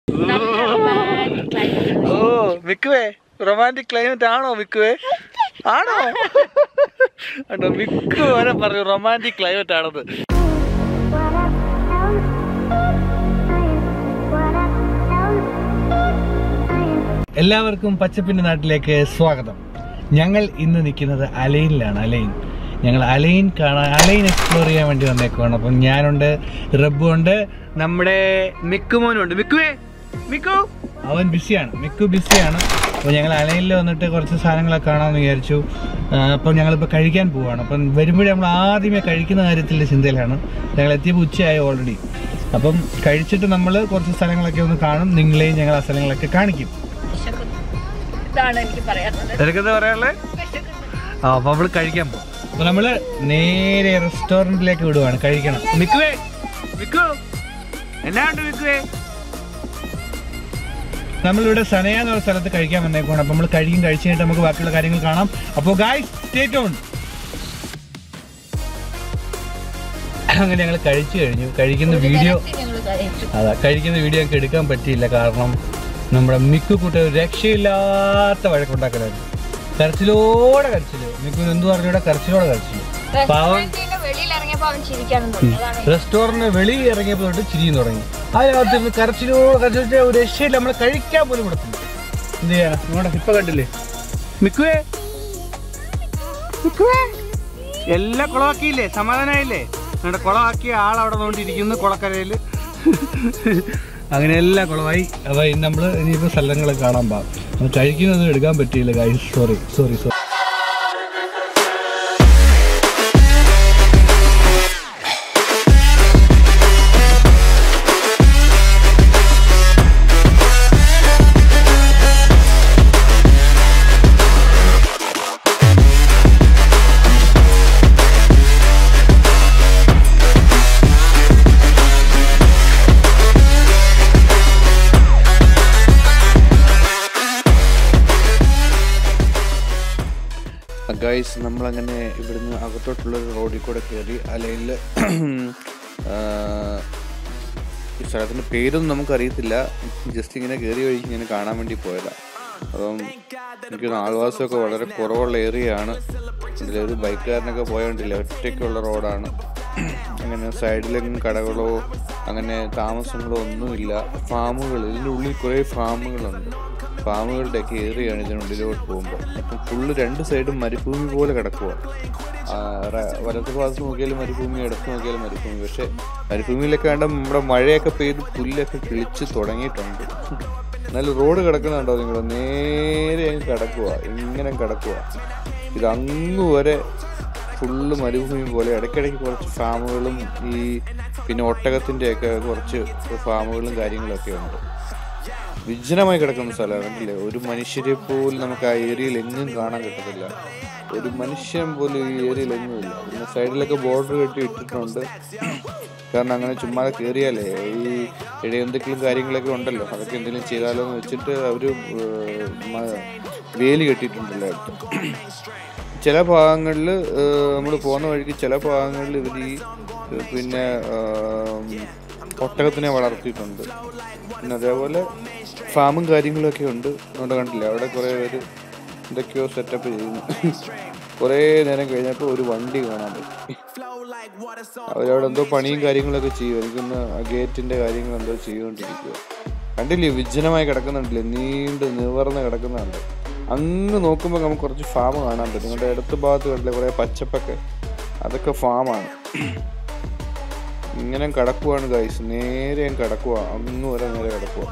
ഓ മിക്കുവേ romantic climate ആണോ മിക്കുവേ ആണോ ആണോ മിക്കു വരെ പറഞ്ഞു റൊമാൻറ്റിക് ക്ലൈമറ്റ് ആണെന്ന് എല്ലാവർക്കും പച്ചപ്പിന്റെ നാട്ടിലേക്ക് സ്വാഗതം ഞങ്ങൾ ഇന്ന് നിൽക്കുന്നത് അലൈനിലാണ് അലൈൻ ഞങ്ങൾ അലൈൻ കാണാൻ അലൈൻ എക്സ്പ്ലോർ ചെയ്യാൻ വേണ്ടി വന്നേക്കുവാണ് അപ്പം ഞാനുണ്ട് റബ്ബു ഉണ്ട് നമ്മുടെ മിക്കുമോനുണ്ട് മിക്കുവേ മിക്കു അവൻ ബിസിയാണ് മിക്കു ബിസിയാണ് അപ്പോൾ ഞങ്ങൾ അലൈനിൽ വന്നിട്ട് കുറച്ച് സാധനങ്ങളൊക്കെ കാണാമെന്ന് വിചാരിച്ചു ആ, അപ്പം ഞങ്ങളിപ്പോൾ കഴിക്കാൻ പോവുകയാണ് അപ്പം വരുമ്പോഴേ നമ്മൾ ആദ്യമേ കഴിക്കുന്ന കാര്യത്തിൻ്റെ ചിന്തയിലാണ് ഞങ്ങൾ എത്തിയപ്പോൾ ഉച്ചയായി ഓൾറെഡി അപ്പം കഴിച്ചിട്ട് നമ്മൾ കുറച്ച് സ്ഥലങ്ങളൊക്കെ ഒന്ന് കാണും നിങ്ങളെയും ഞങ്ങൾ ആ സ്ഥലങ്ങളൊക്കെ കാണിക്കും ഇതാണ് എനിക്ക് പറയാനുള്ളത് നിനക്കെന്താ പറയാനുള്ളത് ആ അപ്പൊ നമ്മള് കഴിക്കാൻ പോകും അപ്പൊ നമ്മള് നേരെ റെസ്റ്റോറന്റിലേക്ക് വിടുവാണ് കഴിക്കണം മിക്കുവേ മിക്കു എന്നാ ഉണ്ട് മിക്കുവേ നമ്മളിവിടെ സനയ എന്ന് പറഞ്ഞ സ്ഥലത്ത് കഴിക്കാൻ വന്നേക്കാണ് അപ്പൊ നമ്മൾ കഴിക്കും കഴിച്ചു കഴിഞ്ഞിട്ട് നമുക്ക് ബാക്കിയുള്ള കാര്യങ്ങൾ കാണാം അപ്പോൾ ഗായ്സ് സ്റ്റേറ്റ് ഓൺ അങ്ങനെ ഞങ്ങൾ കഴിച്ചു കഴിഞ്ഞു കഴിക്കുന്ന വീഡിയോ ഞങ്ങൾ കഴിച്ചു അതാ കഴിക്കുന്ന വീഡിയോ ഞങ്ങൾക്ക് എടുക്കാൻ പറ്റിയില്ല കാരണം നമ്മുടെ മിക്കു കൂട്ട ഒരു രക്ഷയില്ലാത്ത വഴക്കുണ്ടാക്കലായിരുന്നു കരച്ചിലോടെ കരച്ചില് മിക്കു എന്തു പറഞ്ഞൂടെ കരച്ചിലോടെ കരച്ചില് പാവം റെസ്റ്റോറന്റിന്റെ വെളിയിൽ ഇറങ്ങിയപ്പോ അവൻ ചിരിക്കാനും തുടങ്ങി അതാണ് റെസ്റ്റോറന്റ് വെളിയിൽ ഇറങ്ങിയപ്പോൾ തൊട്ട് ചിരിയും തുടങ്ങി അതിനകത്ത് നിന്ന് കരച്ചിലോടെ കരച്ചിട്ട് ഒരു രക്ഷയില്ല നമ്മൾ കഴിക്കാൻ പോലും കൊടുത്തില്ല എന്ത് ചെയ്യാ നിങ്ങളുടെ ഇപ്പൊ കണ്ടില്ലേ മിക്കുവേ മിക്കുവേ എല്ലാം കുളമാക്കിയില്ലേ സമാധാനമായില്ലേ നിങ്ങളുടെ കുളമാക്കിയ ആളവിടെ നോണ്ടിരിക്കുന്നു കുളക്കരയിൽ അങ്ങനെ എല്ലാം കുളമായി അപ്പൊ ഇനി നമ്മള് ഇനിയിപ്പോ സ്ഥലങ്ങൾ കാണാൻ പാ കഴിക്കുന്നൊന്നും എടുക്കാൻ പറ്റിയില്ല guys sorry sorry sorry guys നമ്മളങ്ങനെ ഇവിടുന്ന് അകത്തോട്ടുള്ള ഒരു റോഡിൽ കൂടെ കയറി അല്ലെങ്കിൽ ഈ സ്ഥലത്തിൻ്റെ പേരൊന്നും നമുക്കറിയത്തില്ല ജസ്റ്റ് ഇങ്ങനെ കയറി വഴിക്ക് ഇങ്ങനെ കാണാൻ വേണ്ടി പോയതാണ് അപ്പം എനിക്ക് ആൾവാസമൊക്കെ വളരെ കുറവുള്ള ഏരിയ ആണ് ഇതിലൊരു ബൈക്കുകാരനൊക്കെ പോയോണ്ടില്ല ഒറ്റയ്ക്കുള്ള റോഡാണ് അങ്ങനെ സൈഡിലെങ്ങും കടകളോ അങ്ങനെ താമസങ്ങളോ ഒന്നുമില്ല ഫാമുകൾ ഇതിൻ്റെ ഉള്ളിൽ കുറേ ഫാമുകളുണ്ട് ഫാമുകളുടെയൊക്കെ ഏറിയാണ് ഇതിനുള്ളിലോട്ട് പോകുമ്പോൾ അപ്പം ഫുള്ള് രണ്ട് സൈഡും മരുഭൂമി പോലെ കിടക്കുക വലത്ത് ഭാഗത്ത് നോക്കിയാലും മരുഭൂമി ഇടത്ത് നോക്കിയാലും മരുഭൂമി പക്ഷെ മരുഭൂമിയിലൊക്കെ കണ്ട നമ്മുടെ മഴയൊക്കെ പെയ്ത് പുല്ലൊക്കെ കിളിച്ച് തുടങ്ങിയിട്ടുണ്ട് എന്നാലും റോഡ് കിടക്കുന്നുണ്ടോ നിങ്ങൾ നേരെ അങ്ങ് കിടക്കുക ഇങ്ങനെ കിടക്കുക ഇത് അങ്ങ് വരെ ഫുള്ള് മരുഭൂമി പോലെ ഇടയ്ക്കിടയ്ക്ക് കുറച്ച് ഫാമുകളും ഈ പിന്നെ ഒട്ടകത്തിൻ്റെയൊക്കെ കുറച്ച് ഫാമുകളും കാര്യങ്ങളൊക്കെ ഉണ്ട് വിജനമായി കിടക്കുന്ന സ്ഥലമാണ് കണ്ടില്ലേ ഒരു മനുഷ്യരെ പോലും നമുക്ക് ആ ഏരിയയിൽ എങ്ങും കാണാൻ കിട്ടത്തില്ല ഒരു മനുഷ്യൻ പോലും ഈ ഏരിയയിൽ എങ്ങും ഇല്ല പിന്നെ സൈഡിലൊക്കെ ബോർഡർ കെട്ടി ഇട്ടിട്ടുണ്ട് കാരണം അങ്ങനെ ചുമ്മാ കയറിയാലേ ഈ ഇട എന്തെങ്കിലും കാര്യങ്ങളൊക്കെ ഉണ്ടല്ലോ അതൊക്കെ എന്തെങ്കിലും ചെയ്താലോ എന്ന് വെച്ചിട്ട് അവർ വേലി കെട്ടിയിട്ടുണ്ടല്ലോ അടുത്ത് ചില ഭാഗങ്ങളിൽ നമ്മൾ പോകുന്ന വഴിക്ക് ചില ഭാഗങ്ങളിൽ ഇവർ ഈ ഏഹ്, പിന്നെ ആം, ഒട്ടകത്തിനെ വളർത്തിയിട്ടുണ്ട് പിന്നെ അതേപോലെ ഫാമും കാര്യങ്ങളൊക്കെ ഉണ്ട് അതുകൊണ്ട് കണ്ടില്ല അവിടെ കുറേ പേര് എന്തൊക്കെയോ സെറ്റപ്പ് ചെയ്യുന്നു കുറേ നേരം കഴിഞ്ഞപ്പോൾ ഒരു വണ്ടി കാണാൻ പറ്റി അവരവിടെ എന്തോ പണിയും കാര്യങ്ങളൊക്കെ ചെയ്യും എനിക്കൊന്ന് ആ ഗേറ്റിന്റെ കാര്യങ്ങൾ എന്തോ ചെയ്തുകൊണ്ടിരിക്കുക കണ്ടില്ലേ വിജനമായി കിടക്കുന്നുണ്ടല്ലേ നീണ്ട് നിവർന്ന് കിടക്കുന്നുണ്ട് അങ്ങ് നോക്കുമ്പോൾ നമുക്ക് കുറച്ച് ഫാം കാണാൻ പറ്റും നിങ്ങളുടെ അടുത്ത ഭാഗത്ത് കണ്ടില്ലേ കുറേ പച്ചപ്പൊക്കെ അതൊക്കെ ഫാമാണ് ഇങ്ങനെ കിടക്കുവാണ് ഗൈസ് നേരെ അങ്ങ് കിടക്കുക അങ്ങ് വരെ നേരെ കിടക്കുക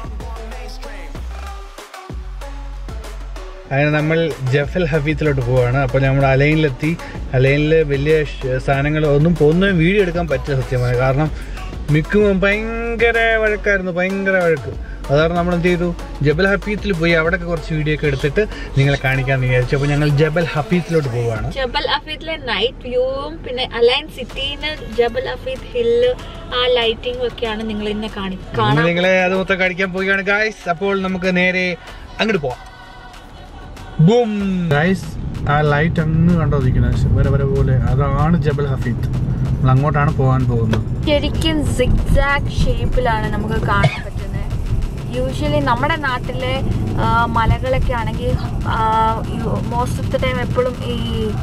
അങ്ങനെ നമ്മൾ ജഫൽ ഹഫീത്തിലോട്ട് പോവാണ് അപ്പോൾ നമ്മൾ അലൈനിലെത്തി അലൈനിൽ വലിയ ഷ- സാധനങ്ങൾ ഒന്നും പോകുന്ന വീഡിയോ എടുക്കാൻ പറ്റില്ല സത്യമായി കാരണം മിക്കും ഭയങ്കര വഴക്കായിരുന്നു ഭയങ്കര വഴക്ക് അതാണ് നമ്മൾ എന്ത് ചെയ്തു ജബൽ ഹഫീത്തിൽ പോയി അവിടെയൊക്കെ കുറച്ച് വീഡിയോ ഒക്കെ എടുത്തിട്ട് നിങ്ങളെ കാണിക്കാമെന്ന് വിചാരിച്ചു അപ്പോൾ ഞങ്ങൾ ജബൽ ഹഫീത്തിലോട്ട് പോവുകയാണ് ജബൽ അഫീദിലെ നൈറ്റ് വ്യൂവും പിന്നെ അലൈൻ സിറ്റിന്ന് ജബൽ അഫീദ് ഹില്ല് ആ ലൈറ്റിംഗും ഒക്കെയാണ് നിങ്ങൾ ഇന്നെ കാണി ഇന്ന് കാണാൻ നിങ്ങളെ അത് മൊത്തം കാണിക്കാൻ പോവുകയാണ് ഗായ്സ് അപ്പോൾ നമുക്ക് നേരെ അങ്ങോട്ട് പോവാം ബൂം ഗായ്സ് ആ ലൈറ്റ് അങ്ങ് കണ്ടോദിക്കുന്നത് വരെ വരെ പോലെ അതാണ് ജബൽ ഹഫീദ് നമ്മൾ അങ്ങോട്ടാണ് പോകാൻ പോകുന്നത് ശരിക്കും സിഗ്സാഗ് ഷേപ്പിലാണ് നമുക്ക് കാണാൻ പറ്റുന്നത് യൂഷ്വലി നമ്മുടെ നാട്ടിലെ ആ, മലകളൊക്കെ ആണെങ്കിൽ മോസ്റ്റ് ഓഫ് ദ ടൈം എപ്പോഴും ഈ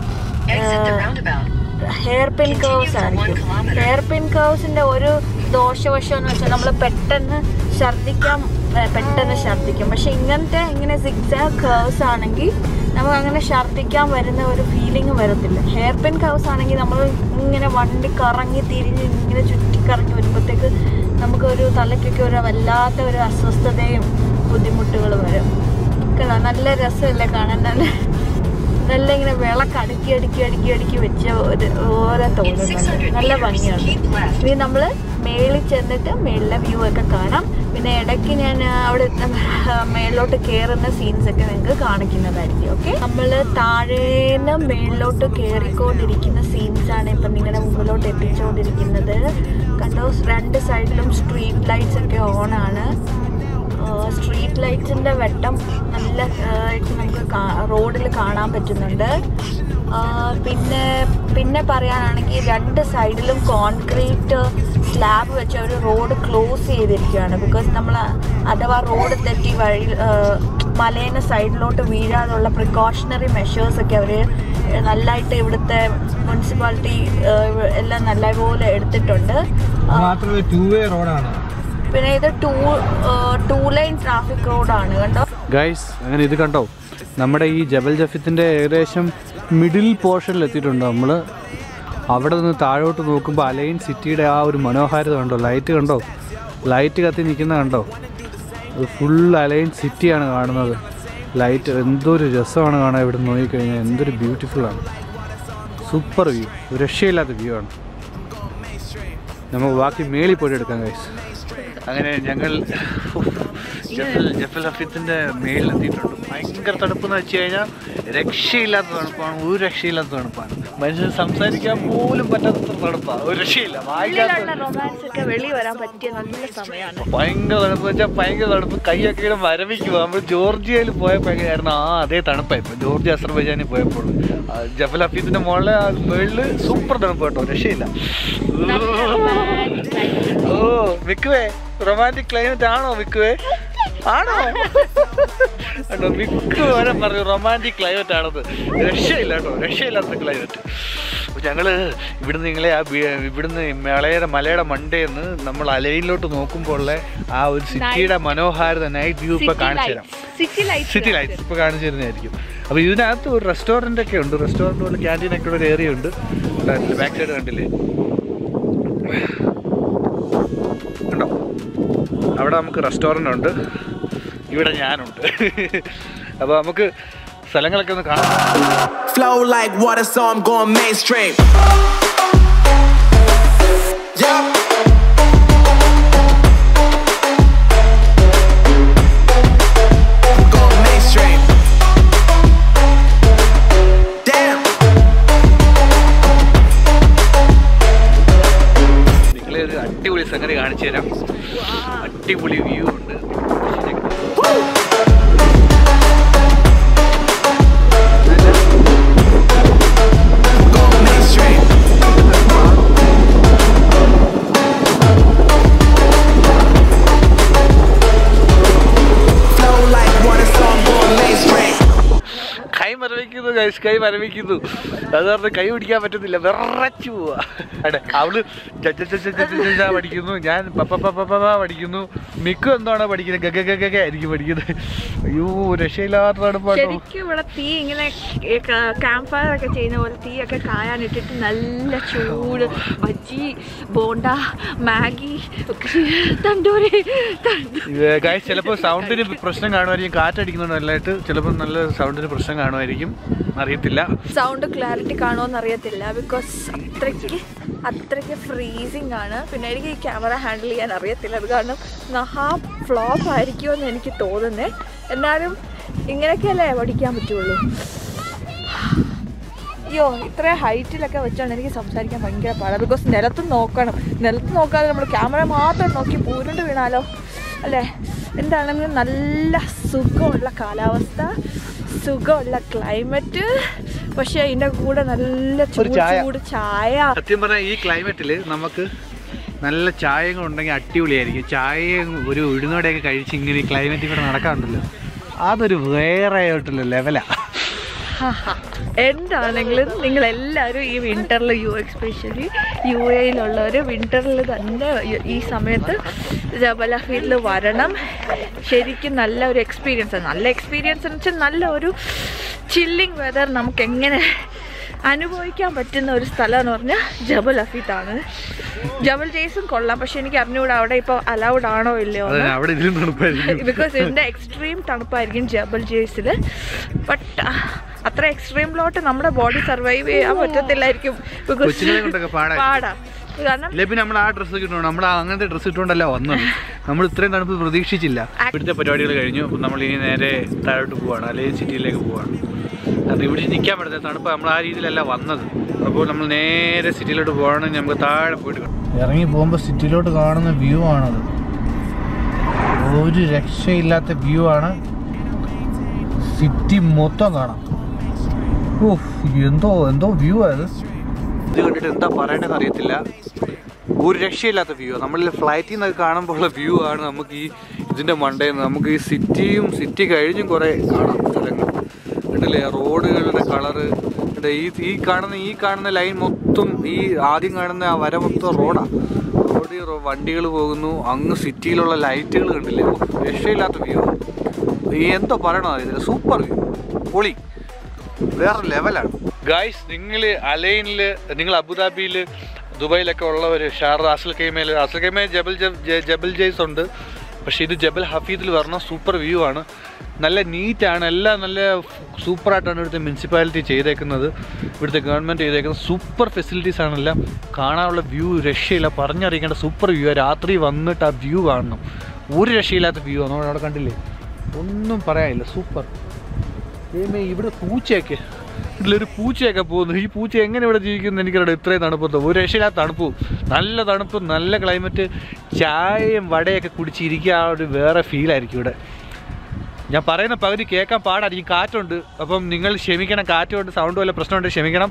ഹെയർ പിൻ കേവ്സ് ആയിരിക്കും ഹെയർ പിൻ കേവ്സിന്റെ ഒരു ദോഷവശം എന്ന് വെച്ചാൽ നമ്മൾ പെട്ടെന്ന് ഛർദ്ദിക്കാൻ ഏ, പെട്ടെന്ന് ഛർദ്ദിക്കും പക്ഷെ ഇങ്ങനത്തെ ഇങ്ങനെ സിക്സാക് കേവ്സ് ആണെങ്കിൽ നമുക്ക് അങ്ങനെ ഛർദ്ദിക്കാൻ വരുന്ന ഒരു ഫീലിംഗ് വരത്തില്ല ഹെയർ പിൻ കേവ്സ് ആണെങ്കിൽ നമ്മൾ ഇങ്ങനെ വണ്ടി കറങ്ങി തിരിഞ്ഞ് ഇങ്ങനെ ചുറ്റിക്കറങ്ങി വരുമ്പോഴത്തേക്ക് നമുക്കൊരു തലയ്ക്കൊക്കെ ഒരു വല്ലാത്ത ഒരു അസ്വസ്ഥതയും ബുദ്ധിമുട്ടുകൾ വരും കേട്ടോ നല്ല രസമല്ലേ കാണാൻ നല്ല നല്ല ഇങ്ങനെ വിളക്ക് അടുക്കി അടുക്കി അടുക്കി അടുക്കി വെച്ച ഒരു ഓരോ തോന്നുന്നുണ്ട് നല്ല ഭംഗിയുണ്ട് ഇനി നമ്മൾ മേളിൽ ചെന്നിട്ട് മേളിലെ വ്യൂ ഒക്കെ കാണാം പിന്നെ ഇടയ്ക്ക് ഞാൻ ആ, അവിടെ ആ, മേളിലോട്ട് കയറുന്ന സീൻസ് ഒക്കെ നിങ്ങൾക്ക് കാണിക്കുന്നതായിരിക്കും ഓക്കെ നമ്മൾ താഴേന്ന് മേളിലോട്ട് കയറിക്കൊണ്ടിരിക്കുന്ന സീൻസ് ആണ് ഇപ്പം നിങ്ങളുടെ മുമ്പിലോട്ട് എത്തിച്ചുകൊണ്ടിരിക്കുന്നത് കണ്ടോ രണ്ട് സൈഡിലും സ്ട്രീറ്റ് ലൈറ്റ്സ് ഒക്കെ ഓൺ ആണ് സ്ട്രീറ്റ് ലൈറ്റ്സിൻ്റെ വെട്ടം നല്ല ആ, ആയിട്ട് നമുക്ക് റോഡിൽ കാണാൻ പറ്റുന്നുണ്ട് ആ, പിന്നെ പിന്നെ പറയാനാണെങ്കിൽ രണ്ട് സൈഡിലും കോൺക്രീറ്റ് സ്ലാബ് വെച്ച ഒരു റോഡ് ക്ലോസ് ചെയ്തിരിക്കുകയാണ് ബിക്കോസ് നമ്മൾ അഥവാ റോഡ് തെറ്റി വഴി ആ, മലേനെ സൈഡിലോട്ട് വീഴാനുള്ള പ്രിക്കോഷണറി മെഷേഴ്സ് ഒക്കെ അവർ നല്ലതായിട്ട് ഇവിടുത്തെ മുനിസിപ്പാലിറ്റി എല്ലാം നല്ലപോലെ എടുത്തിട്ടുണ്ട് അത് മാത്രമല്ല ടൂ വേ റോഡാണ് പിന്നെ ഇത് ടൂ ടൂ ലൈൻ ട്രാഫിക് റോഡാണ് കണ്ടോ ഗൈസ് അങ്ങനെ ഇത് കണ്ടോ നമ്മുടെ ഈ ജബൽ ജഫിത്തിൻ്റെ ഏകദേശം മിഡിൽ പോർഷനിൽ എത്തിയിട്ടുണ്ട് നമ്മൾ അവിടെ നിന്ന് താഴോട്ട് നോക്കുമ്പോൾ അലൈൻ സിറ്റിയുടെ ആ ഒരു മനോഹാരിത കണ്ടോ ലൈറ്റ് കണ്ടോ ലൈറ്റ് കത്തി നിൽക്കുന്ന കണ്ടോ അത് ഫുൾ അലൈൻ സിറ്റിയാണ് കാണുന്നത് ലൈറ്റ് എന്തൊരു രസമാണ് കാണാൻ ഇവിടെ നോക്കിക്കഴിഞ്ഞാൽ എന്തൊരു ബ്യൂട്ടിഫുൾ ആണ് സൂപ്പർ വ്യൂ ഒരു രക്ഷയില്ലാത്ത വ്യൂ ആണ് നമുക്ക് ബാക്കി മേളിൽ പോയിട്ട് എടുക്കാം ഗൈസ് അങ്ങനെ ഞങ്ങൾ ജഫൽ ജഫൽ ഹഫീത്തിൻ്റെ മേളിലെത്തിയിട്ടുണ്ട് ഭയങ്കര തണുപ്പെന്ന് വെച്ച് കഴിഞ്ഞാൽ രക്ഷയില്ലാത്ത തണുപ്പാണ് ഒരു രക്ഷയില്ലാത്ത തണുപ്പാണ് മനുഷ്യന് സംസാരിക്കാൻ പോലും പറ്റാത്ത തണുപ്പാണ് ഒരു രക്ഷയില്ല വായിക്കാത്ത റൊമാൻസ് ഒക്കെ വെളി വരാൻ പറ്റിയ നല്ല സമയമാണ് ഭയങ്കര തണുപ്പ് വെച്ചാൽ ഭയങ്കര തണുപ്പ് കൈയൊക്കെ ഇങ്ങനെ മരവിക്കുക നമ്മൾ ജോർജിയയിൽ പോയപ്പോൾ എങ്ങനെയായിരുന്നു ആ അതേ തണുപ്പായിപ്പോൾ ജോർജിയ അസർബൈജാനിൽ പോയപ്പോൾ ആ, ജഫൽ ഹഫീദിന്റെ മുകളിലെ ആ മുകളിൽ സൂപ്പർ തണുപ്പ് കേട്ടോ രക്ഷയില്ല ഓ വിക്കുവേ റൊമാൻറ്റിക് ക്ലൈമറ്റ് ആണോ വിക്കുവേ ആണോ കേട്ടോ വിക്ക് വരെ പറഞ്ഞു റൊമാൻറ്റിക് ക്ലൈമറ്റ് ആണത് രക്ഷയില്ല കേട്ടോ രക്ഷയില്ലാത്ത ക്ലൈമറ്റ് ഞങ്ങള് ഇവിടുന്ന് നിങ്ങളെ ആ ബി- ഇവിടുന്ന് മലയുടെ മലയുടെ മണ്ടേന്ന് നമ്മൾ അലയിലോട്ട് നോക്കുമ്പോൾ ഉള്ള ആ ഒരു സിറ്റിയുടെ മനോഹാരിത നൈറ്റ് വ്യൂ ഇപ്പൊ കാണിച്ചു തരാം സിറ്റി ലൈറ്റ് സിറ്റി ലൈറ്റ്സ് ഇപ്പൊ കാണിച്ചു തരുന്നതായിരിക്കും അപ്പൊ ഇതിനകത്ത് ഒരു റെസ്റ്റോറന്റ് ഒക്കെ ഉണ്ട് റെസ്റ്റോറന്റ് പോലെ ക്യാൻറ്റീൻ ഒക്കെ ഉള്ള ഒരു ഏരിയ ഉണ്ട് ബാക്ക് സൈഡ് കണ്ടില്ലേ കണ്ടോ അവിടെ നമുക്ക് റെസ്റ്റോറൻ്റ് ഉണ്ട് ഇവിടെ ഞാനുണ്ട് അപ്പോൾ നമുക്ക് സ്ഥലങ്ങളൊക്കെ ഒന്ന് കാണാം Flow like water, so I'm going mainstream. Yup. I'm going mainstream. Damn. നിങ്ങളെ ഒരു അടിപൊളി സംഗതി കാണിച്ചു തരാം അടിപൊളി വ്യൂ ഉണ്ട് I'm going mainstream. Flow like water, so I'm going mainstream. കൈ മരവിക്കുന്നു guys, കൈ മരവിക്കുന്നു അത് കാരണം കൈ പിടിക്കാൻ പറ്റുന്നില്ല വിറച്ചു പോവാ അടെ അവള് ച ച ച ച ച ച ച പഠിക്കുന്നു ഞാൻ പപ്പ പപ്പ പപ്പ പഠിക്കുന്നു മിക്കു എന്താണോ പഠിക്കുന്നത് ഗഗ ഗഗ ഗഗ ആയിരിക്കും പഠിക്കുന്നത് അയ്യോ രക്ഷയില്ലാത്ത തണുപ്പാട്ടോ ശരിക്കും ഇവിടെ തീ ഇങ്ങനെ ക്യാമ്പ് ഫയർ ഒക്കെ ചെയ്യുന്ന പോലെ തീയൊക്കെ കായാനിട്ടിട്ട് നല്ല ചൂട് ബജ്ജി ബോണ്ട മാഗി ഒക്കെ തണ്ടൂരി ഗായ്സ് ചിലപ്പോൾ സൗണ്ടിന് പ്രശ്നം കാണുമായിരിക്കും കാറ്റടിക്കുന്നുണ്ട് നല്ലതായിട്ട് ചിലപ്പോൾ നല്ല സൗണ്ടിന് പ്രശ്നം കാണുമായിരിക്കും അറിയത്തില്ല സൗണ്ട് ക്ലാരിറ്റി കാണുമോന്ന് അറിയത്തില്ല ബിക്കോസ് അത്രയ്ക്ക് അത്രയ്ക്ക് ഫ്രീസിങ് ആണ് പിന്നെ എനിക്ക് ഈ ക്യാമറ ഹാൻഡിൽ ചെയ്യാൻ അറിയത്തില്ല അത് കാരണം മഹാ ഫ്ലോപ്പ് ആയിരിക്കുമെന്ന് എനിക്ക് തോന്നുന്നേ എന്നാലും ഇങ്ങനെയൊക്കെയല്ലേ പഠിക്കാൻ പറ്റുള്ളൂ അയ്യോ ഇത്ര ഹൈറ്റിലൊക്കെ വെച്ചാണ് എനിക്ക് സംസാരിക്കാൻ ഭയങ്കര പാടാണ് ബിക്കോസ് നിലത്ത് നോക്കണം നിലത്ത് നോക്കാതെ നമ്മൾ ക്യാമറ മാത്രം നോക്കി പൂരുണ്ട് വീണാലോ അല്ലേ എന്താണെങ്കിലും നല്ല സുഖമുള്ള കാലാവസ്ഥ സുഖമുള്ള ക്ലൈമറ്റ് പക്ഷെ അതിൻ്റെ കൂടെ നല്ല ഒരു ചൂട് ചായ. ചൂട് ചായ സത്യം പറഞ്ഞാൽ ഈ ക്ലൈമറ്റിൽ നമുക്ക് നല്ല ചായയും കൂടെ ഉണ്ടെങ്കിൽ അടിപൊളിയായിരിക്കും ചായയും ഒരു ഉഴുന്നോടെയൊക്കെ കഴിച്ച് ഇങ്ങനെ ഈ ക്ലൈമറ്റിൽ കൂടെ നടക്കാറുണ്ടല്ലോ അതൊരു വേറെ ആയിട്ടുള്ള ലെവലാണ് എന്താണെങ്കിലും നിങ്ങൾ എല്ലാവരും ഈ വിന്ററിൽ യു എക്സ്പെഷ്യലി യു എയിലുള്ളവർ വിന്ററിൽ തന്നെ ഈ- ഈ സമയത്ത് ജബൽ ഹഫീദിൽ വരണം ശരിക്കും നല്ല ഒരു എക്സ്പീരിയൻസ് നല്ല എക്സ്പീരിയൻസ് എന്ന് വെച്ചാൽ നല്ല ഒരു ചില്ലിങ് വെതർ നമുക്ക് എങ്ങനെ അനുഭവിക്കാൻ പറ്റുന്ന ഒരു സ്ഥലം എന്ന് പറഞ്ഞാൽ ജബൽ ഹഫീദാണ് ജബൽ ജെയ്സും കൊള്ളാം പക്ഷെ എനിക്ക് അറിഞ്ഞുകൂടാ അവിടെ ഇപ്പോൾ അലൗഡ് ആണോ ഇല്ലയോ എന്ന് അവിടെ ഇതിലും തണുപ്പായിരിക്കും ബിക്കോസ് ഇതിന്റെ എക്സ്ട്രീം തണുപ്പായിരിക്കും ജബൽ ജേഴ്സിൽ ബട്ട് അത്ര എക്സ്ട്രീമിലോട്ട് നമ്മുടെ ബോഡി സർവൈവ് ചെയ്യാൻ പറ്റത്തില്ലായിരിക്കും because കൊച്ചുങ്ങളെ കൊണ്ടൊക്കെ പാടായിരിക്കും. പാടാ കാരണം ഇല്ലേ പിന്നെ നമ്മൾ ആ ഡ്രസ്സ് കിട്ടണം നമ്മൾ അങ്ങനത്തെ ഡ്രസ്സ് ഇട്ടുകൊണ്ടല്ല വന്നത് നമ്മൾ ഇത്രയും തണുപ്പ് പ്രതീക്ഷിച്ചില്ല ഇവിടുത്തെ പരിപാടികൾ കഴിഞ്ഞു അപ്പം നമ്മൾ ഇനി നേരെ താഴോട്ട് പോവാണ് അല്ലെങ്കിൽ സിറ്റിയിലേക്ക് പോവാണ് കാരണം ഇവിടെ നിൽക്കാൻ പറ്റത്തില്ല തണുപ്പ് നമ്മൾ ആ രീതിയിലല്ല വന്നത് അപ്പോൾ നമ്മൾ നേരെ സിറ്റിയിലോട്ട് പോകണമെങ്കിൽ നമുക്ക് താഴെ പോയിട്ട് കാണാം. ഇറങ്ങി പോകുമ്പോൾ സിറ്റിയിലോട്ട് കാണുന്ന വ്യൂ ആണത് ഒരു രക്ഷയില്ലാത്ത വ്യൂ ആണ് സിറ്റി മൊത്തം കാണാം ഓഹ് എന്തോ എന്തോ വ്യൂ ആയത് ഇത് കണ്ടിട്ട് എന്താ പറയേണ്ടതെന്ന് അറിയത്തില്ല ഒരു രക്ഷയില്ലാത്ത വ്യൂ നമ്മൾ ഫ്ലൈറ്റിൽ നിന്നൊക്കെ കാണുമ്പോൾ ഉള്ള വ്യൂ ആണ് നമുക്ക് ഈ ഇതിൻ്റെ മണ്ടയിൽ നിന്ന് നമുക്ക് ഈ സിറ്റിയും സിറ്റി കഴിഞ്ഞും കുറേ കാണാം സ്ഥലങ്ങൾ കണ്ടില്ലേ റോഡുകളുടെ കളറ് ഈ ഈ കാണുന്ന ഈ കാണുന്ന ലൈൻ മൊത്തം ഈ ആദ്യം കാണുന്ന ആ വര മൊത്തം റോഡാണ് റോഡിൽ വണ്ടികൾ പോകുന്നു അങ്ങ് സിറ്റിയിലുള്ള ലൈറ്റുകൾ കണ്ടില്ലേ ഓ, രക്ഷയില്ലാത്ത വ്യൂ ഈ എന്തോ പറയണോ ഇതിൽ സൂപ്പർ വ്യൂ പൊളി വേറെ ലെവലാണ് ഗായ്സ് നിങ്ങൾ അലൈനിൽ നിങ്ങൾ അബുദാബിയിൽ ദുബായിലൊക്കെ ഉള്ളവർ ഷാർ അസൽ കൈമയിൽ അസൽ കൈമയിൽ ജബൽ ജ- ജ- ജബൽ ജയ്സ് ഉണ്ട് പക്ഷേ ഇത് ജബൽ ഹഫീദിൽ വരണം സൂപ്പർ വ്യൂ ആണ് നല്ല നീറ്റാണ് എല്ലാം നല്ല സൂപ്പറായിട്ടാണ് ഇവിടുത്തെ മുനിസിപ്പാലിറ്റി ചെയ്തേക്കുന്നത് ഇവിടുത്തെ ഗവൺമെൻറ് ചെയ്തേക്കുന്നത് സൂപ്പർ ഫെസിലിറ്റീസ് ആണെല്ലാം കാണാനുള്ള വ്യൂ രക്ഷയില്ല പറഞ്ഞറിയിക്കേണ്ട സൂപ്പർ വ്യൂ രാത്രി വന്നിട്ട് ആ വ്യൂ കാണണം ഒരു രക്ഷയില്ലാത്ത വ്യൂ ആണ് നമ്മൾ അവിടെ കണ്ടില്ലേ ഒന്നും പറയാനില്ല സൂപ്പർ ദൈവമേ ഇവിടെ പൂച്ചയൊക്കെ ഇതിലൊരു പൂച്ചയൊക്കെ പോകുന്നു ഈ പൂച്ച എങ്ങനെ ഇവിടെ ജീവിക്കുന്നു എനിക്കറിയാം ഇത്രയും തണുപ്പത്ത് ഒരു രക്ഷയില്ലാത്ത തണുപ്പും നല്ല തണുപ്പ് നല്ല ക്ലൈമറ്റ് ചായയും വടയൊക്കെ കുടിച്ചിരിക്കുക ആ ഒരു വേറെ ഫീലായിരിക്കും ഇവിടെ ഞാൻ പറയുന്ന പകുതി കേൾക്കാൻ പാടായിരിക്കും കാറ്റുണ്ട് അപ്പം നിങ്ങൾ ക്ഷമിക്കണം കാറ്റുകൊണ്ട് സൗണ്ട് വല്ല പ്രശ്നമുണ്ട് ക്ഷമിക്കണം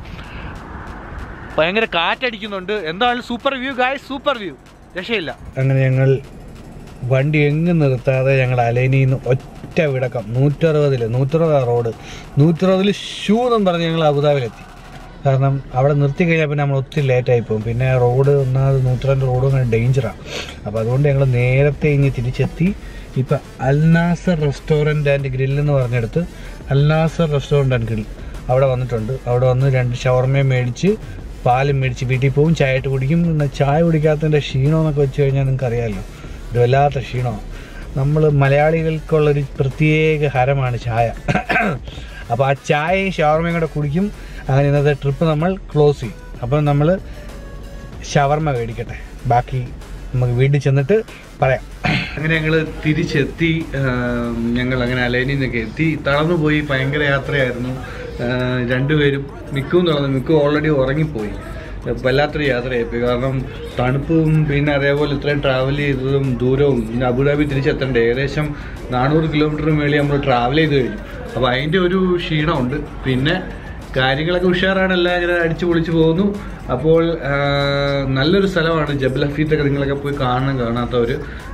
ഭയങ്കര കാറ്റടിക്കുന്നുണ്ട് എന്തായാലും super view guy super view രക്ഷയില്ല അങ്ങനെ ഞങ്ങൾ വണ്ടി എങ്ങും നിർത്താതെ ഞങ്ങൾ അലൈനിൽ നിന്ന് ഒറ്റ വിടക്കം നൂറ്ററുപതിൽ നൂറ്ററുപത് റോഡ് നൂറ്ററുപതിൽ ഷൂ എന്നും പറഞ്ഞ് ഞങ്ങൾ അബുദാബിയിലെത്തി കാരണം അവിടെ നിർത്തി കഴിഞ്ഞാൽ പിന്നെ നമ്മൾ ഒത്തിരി ലേറ്റായി പോകും പിന്നെ റോഡ് ഒന്നാമത് നൂറ്ററുപത് റോഡ് അങ്ങനെ ഡേഞ്ചറാണ് അപ്പോൾ അതുകൊണ്ട് ഞങ്ങൾ നേരത്തെ ഇനി തിരിച്ചെത്തി ഇപ്പം അൽനാസർ റെസ്റ്റോറൻറ്റ് ആൻഡ് ഗ്രിൽ എന്ന് പറഞ്ഞെടുത്ത് അൽനാസർ റെസ്റ്റോറൻറ്റ് ആൻഡ് ഗ്രിൽ അവിടെ വന്നിട്ടുണ്ട് അവിടെ വന്ന് രണ്ട് ഷവർമയും മേടിച്ച് പാലും മേടിച്ച് വീട്ടിൽ പോകും ചായ ഇട്ട് കുടിക്കും പിന്നെ ചായ കുടിക്കാത്തതിൻ്റെ ക്ഷീണമെന്നൊക്കെ വെച്ച് കഴിഞ്ഞാൽ നിങ്ങൾക്ക് അറിയാമല്ലോ ഒരു വല്ലാത്ത ക്ഷീണമാണ് നമ്മൾ മലയാളികൾക്കുള്ളൊരു പ്രത്യേക ഹരമാണ് ചായ അപ്പോൾ ആ ചായയും ഷവർമയും കൂടെ കുടിക്കും അങ്ങനെ ഇന്നത്തെ ട്രിപ്പ് നമ്മൾ ക്ലോസ് ചെയ്യും അപ്പം നമ്മൾ ഷവർമ മേടിക്കട്ടെ ബാക്കി നമുക്ക് വീട്ടിൽ ചെന്നിട്ട് പറയാം അങ്ങനെ ഞങ്ങൾ തിരിച്ചെത്തി ആം, ഞങ്ങൾ അങ്ങനെ അലൈനിൽ നിന്നൊക്കെ എത്തി തളർന്നു പോയി ഭയങ്കര യാത്രയായിരുന്നു ആ, രണ്ടുപേരും മിക്കും തളർന്നു മിക്കും ഓൾറെഡി ഉറങ്ങിപ്പോയി വല്ലാത്തൊരു യാത്രയായിപ്പോയി കാരണം തണുപ്പും പിന്നെ അതേപോലെ ഇത്രയും ട്രാവൽ ചെയ്തതും ദൂരവും പിന്നെ അബുദാബി തിരിച്ചെത്തണ്ടേ ഏകദേശം നാനൂറ് കിലോമീറ്റർ മേളിൽ നമ്മൾ ട്രാവൽ ചെയ്ത് കഴിഞ്ഞു അപ്പോൾ അതിൻ്റെ ഒരു ക്ഷീണമുണ്ട് പിന്നെ കാര്യങ്ങളൊക്കെ ഉഷാറാണ് എല്ലാം ഇങ്ങനെ അടിച്ചു പൊളിച്ചു പോകുന്നു അപ്പോൾ ആ, നല്ലൊരു സ്ഥലമാണ് ജബൽ ഹഫീത്തൊക്കെ നിങ്ങളൊക്കെ പോയി കാണണം കാണാത്തവർ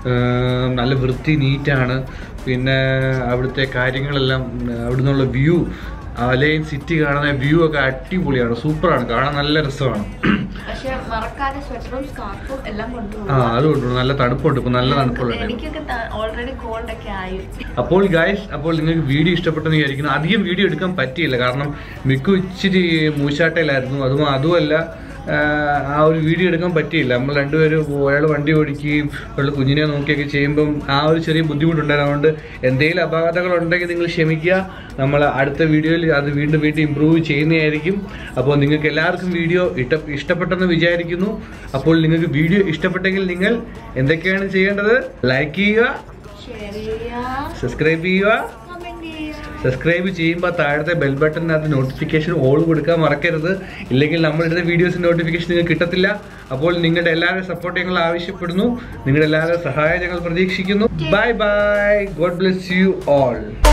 നല്ല വൃത്തി നീറ്റാണ് പിന്നെ അവിടുത്തെ കാര്യങ്ങളെല്ലാം അവിടെ നിന്നുള്ള വ്യൂ അലൈൻ സിറ്റി കാണുന്ന വ്യൂ ഒക്കെ അടിപൊളിയാണ് സൂപ്പറാണ് കാണാൻ നല്ല രസമാണ് പക്ഷെ മറക്കാതെ സ്വെറ്ററും സ്കാർഫും എല്ലാം കൊണ്ടുപോകും ആ അതുകൊണ്ട് നല്ല തണുപ്പുണ്ട് ഇപ്പം നല്ല തണുപ്പുള്ള time. എനിക്കൊക്കെ ഓൾറെഡി കോൾഡ് ഒക്കെ ആയി അപ്പോൾ ഗായ്സ് അപ്പോൾ നിങ്ങൾക്ക് വീഡിയോ ഇഷ്ടപ്പെട്ടെന്ന് വിചാരിക്കുന്നു അധികം വീഡിയോ എടുക്കാൻ പറ്റിയില്ല കാരണം മിക്കു ഇച്ചിരി മൂശാട്ടയിലായിരുന്നു അതും അതുമല്ല ആഹ്, ആ ഒരു വീഡിയോ എടുക്കാൻ പറ്റിയില്ല നമ്മൾ രണ്ടുപേരും ഒരാൾ വണ്ടി ഓടിക്കുകയും ഒരാൾ കുഞ്ഞിനെ നോക്കിയൊക്കെ ചെയ്യുമ്പം ആ ഒരു ചെറിയ ബുദ്ധിമുട്ടുണ്ടായിരുന്നു അതുകൊണ്ട് എന്തെങ്കിലും അപാകതകൾ ഉണ്ടെങ്കിൽ നിങ്ങൾ ക്ഷമിക്കുക നമ്മൾ അടുത്ത വീഡിയോയിൽ അത് വീണ്ടും വീണ്ടും ഇമ്പ്രൂവ് ചെയ്യുന്നതായിരിക്കും അപ്പോൾ നിങ്ങൾക്ക് എല്ലാവർക്കും വീഡിയോ ഇഷ്ട ഇഷ്ടപ്പെട്ടെന്ന് വിചാരിക്കുന്നു അപ്പോൾ നിങ്ങൾക്ക് വീഡിയോ ഇഷ്ടപ്പെട്ടെങ്കിൽ നിങ്ങൾ എന്തൊക്കെയാണ് ചെയ്യേണ്ടത് ലൈക്ക് ചെയ്യുക ഷെയർ ചെയ്യുക സബ്സ്ക്രൈബ് ചെയ്യുക കമന്റ് ചെയ്യുക സബ്സ്ക്രൈബ് ചെയ്യുമ്പോൾ താഴത്തെ ബെൽ ബട്ടണിനകത്ത് നോട്ടിഫിക്കേഷൻ ഓൾ കൊടുക്കാൻ മറക്കരുത് ഇല്ലെങ്കിൽ നമ്മളിടുന്ന വീഡിയോസിന്റെ നോട്ടിഫിക്കേഷൻ നിങ്ങൾക്ക് കിട്ടത്തില്ല അപ്പോൾ നിങ്ങളുടെ എല്ലാവരുടെയും സപ്പോർട്ട് ഞങ്ങൾ ആവശ്യപ്പെടുന്നു നിങ്ങളുടെ എല്ലാവരുടെയും സഹായം ഞങ്ങൾ പ്രതീക്ഷിക്കുന്നു bye bye God bless you all